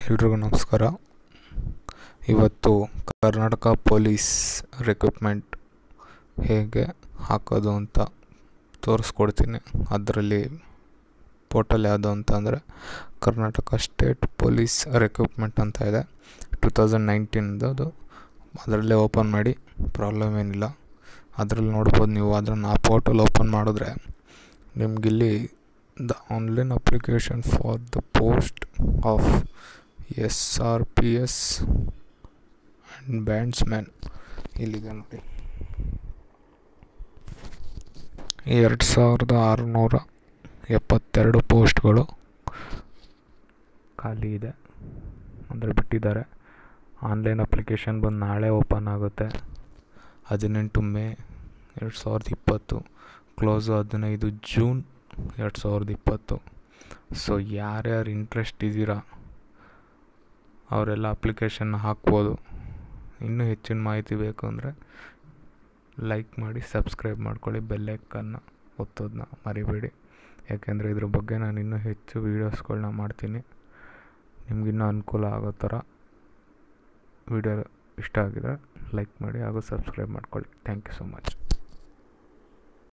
ಎಲ್ರಿಗೂ ನಮಸ್ಕಾರ ಇವತ್ತು ಕರ್ನಾಟಕ ಪೊಲೀಸ್ ರಿಕ್ರೂಟ್ಮೆಂಟ್ ಹೇಗೆ ಹಾಕೋದು ಅಂತ ತೋರಿಸ್ಕೊಡ್ತೀನಿ ಅದರಲ್ಲಿ ಪೋರ್ಟಲ್ ಯಾವುದು ಅಂತ ಅಂದರೆ ಕರ್ನಾಟಕ ಸ್ಟೇಟ್ ಪೊಲೀಸ್ ರಿಕ್ರೂಟ್ಮೆಂಟ್ ಅಂತ ಇದೆ ಟು ತೌಸಂಡ್ ನೈನ್ಟೀನ್ದು ಅದು ಅದರಲ್ಲೇ ಓಪನ್ ಮಾಡಿ ಪ್ರಾಬ್ಲಮ್ ಏನಿಲ್ಲ ಅದರಲ್ಲಿ ನೋಡ್ಬೋದು ನೀವು ಅದನ್ನು ಆ ಪೋರ್ಟಲ್ ಓಪನ್ ಮಾಡಿದ್ರೆ ನಿಮಗಿಲ್ಲಿ the online application for the post of S R P S and bandsman ಇಲ್ಲಿದೆ ನೋಡಿ ಎರಡು ಸಾವಿರದ ಆರುನೂರ ಎಪ್ಪತ್ತೆರಡು ಪೋಸ್ಟ್ಗಳು ಖಾಲಿ ಇದೆ ಅಂದರೆ ಬಿಟ್ಟಿದ್ದಾರೆ ಆನ್ಲೈನ್ ಅಪ್ಲಿಕೇಶನ್ ಬಂದು ನಾಳೆ ಓಪನ್ ಆಗುತ್ತೆ ಹದಿನೆಂಟು ಮೇ ಎರಡು ಸಾವಿರದ ಇಪ್ಪತ್ತು ಕ್ಲೋಸು ಹದಿನೈದು ಜೂನ್ ಎರಡು ಸಾವಿರದ ಇಪ್ಪತ್ತು ಸೊ ಯಾರ್ಯಾರು ಇಂಟ್ರೆಸ್ಟ್ ಇದ್ದೀರಾ ಅವರೆಲ್ಲ ಅಪ್ಲಿಕೇಶನ್ ಹಾಕ್ಬೋದು ಇನ್ನೂ ಹೆಚ್ಚಿನ ಮಾಹಿತಿ ಬೇಕು ಅಂದರೆ ಲೈಕ್ ಮಾಡಿ ಸಬ್ಸ್ಕ್ರೈಬ್ ಮಾಡ್ಕೊಳ್ಳಿ ಬೆಲ್ಲೈಕನ್ನು ಒತ್ತೋದನ್ನ ಮರಿಬೇಡಿ ಯಾಕೆಂದರೆ ಇದ್ರ ಬಗ್ಗೆ ನಾನು ಇನ್ನೂ ಹೆಚ್ಚು ವೀಡಿಯೋಸ್ಗಳನ್ನ ಮಾಡ್ತೀನಿ ನಿಮಗಿನ್ನೂ ಅನುಕೂಲ ಆಗೋ ಥರ ವಿಡಿಯೋ ಇಷ್ಟ ಆಗಿದ್ರೆ ಲೈಕ್ ಮಾಡಿ ಹಾಗೂ ಸಬ್ಸ್ಕ್ರೈಬ್ ಮಾಡ್ಕೊಳ್ಳಿ ಥ್ಯಾಂಕ್ ಯು ಸೊ ಮಚ್